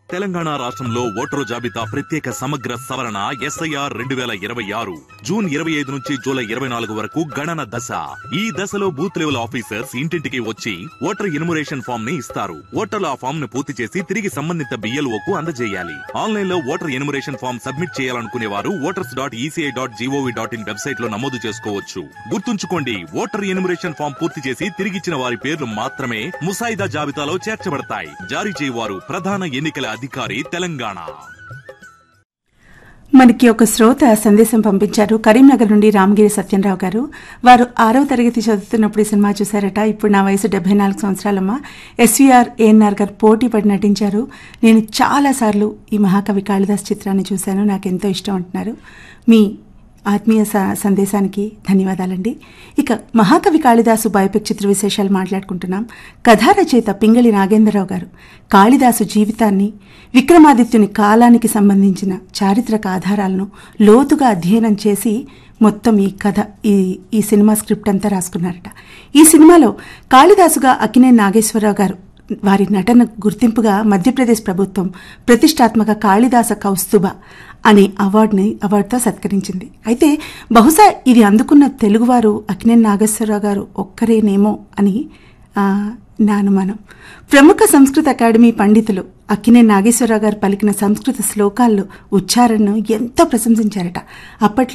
తెలంగాణ రాష్ట్రంలో ఓటరు జాబితా ప్రత్యేక సమగ్ర సవరణ ఎస్ఐఆర్ రెండు వేల ఇరవై ఆరు జూన్ ఇరవై ఐదు నుంచి జూలై ఇరవై నాలుగు వరకు గణన దశ ఈ దశలో బూత్ లెవెల్ ఆఫీసర్స్ ఇంటింటికి వచ్చి ఓటర్ ఇన్మురేషన్ ఫామ్ ని ఇస్తారు ఓటర్లు ఆ ఫామ్ ను పూర్తి చేసి తిరిగి సంబంధిత బిఎల్ఓ కు అందజేయాలి ఆన్లైన్ లో ఓటర్ ఇన్మురేషన్ ఫామ్ సబ్మిట్ చేయాలనుకునే వారు voters dot ECI dot gov dot in website లో నమోదు చేసుకోవచ్చు గుర్తుంచుకోండి ఓటర్ ఇన్మురేషన్ ఫామ్ పూర్తి చేసి తిరిగిచ్చిన వారి పేర్లు మాత్రమే ముసాయిదా జాబితాలో చేర్చబడతాయి జారీ చేయవారు ప్రధాన ఎన్నికల అధికారి తెలంగాణ మనకి ఒక శ్రోత సందేశం పంపించారు కరీంనగర్ నుండి రామగిరి సత్యంరావు గారు వారు ఆరవ తరగతి చదువుతున్నప్పుడు ఈ సినిమా చూశారట ఇప్పుడు నా వయసు డెబ్బై నాలుగు సంవత్సరాలమ్మ ఎస్వీఆర్ ఏఎన్ఆర్ గారు పోటీ పడి నటించారు నేను చాలాసార్లు ఈ మహాకవి కాళిదాస్ చిత్రాన్ని చూశాను నాకు ఎంతో ఇష్టం అంటున్నారు మీ ఆత్మీయ స- సందేశానికి ధన్యవాదాలండి ఇక మహాకవి కాళిదాసు బయోపిక్ చిత్ర విశేషాలు మాట్లాడుకుంటున్నాం కథా రచయిత పింగళి నాగేంద్రరావు గారు కాళిదాసు జీవితాన్ని విక్రమాదిత్యుని కాలానికి సంబంధించిన చారిత్రక ఆధారాలను లోతుగా అధ్యయనం చేసి మొత్తం ఈ కథ ఈ ఈ సినిమా స్క్రిప్ట్ అంతా రాసుకున్నారట ఈ సినిమాలో కాళిదాసుగా అక్కినే నాగేశ్వరరావు గారు వారి నటన గుర్తింపుగా మధ్యప్రదేశ్ ప్రభుత్వం ప్రతిష్టాత్మక కాళిదాస కౌస్తుభ అనే అవార్డుని అవార్డుతో సత్కరించింది అయితే బహుశా ఇది అందుకున్న తెలుగువారు అక్కినేని నాగేశ్వరరావు గారు ఒక్కరేనేమో అని ఆ, నా అనుమానం ప్రముఖ సంస్కృత అకాడమీ పండితులు అక్కినే నాగేశ్వరరావు గారు పలికిన సంస్కృత శ్లోకాల్లో ఉచ్చారణను ఎంతో ప్రశంసించారట అప్పట్లో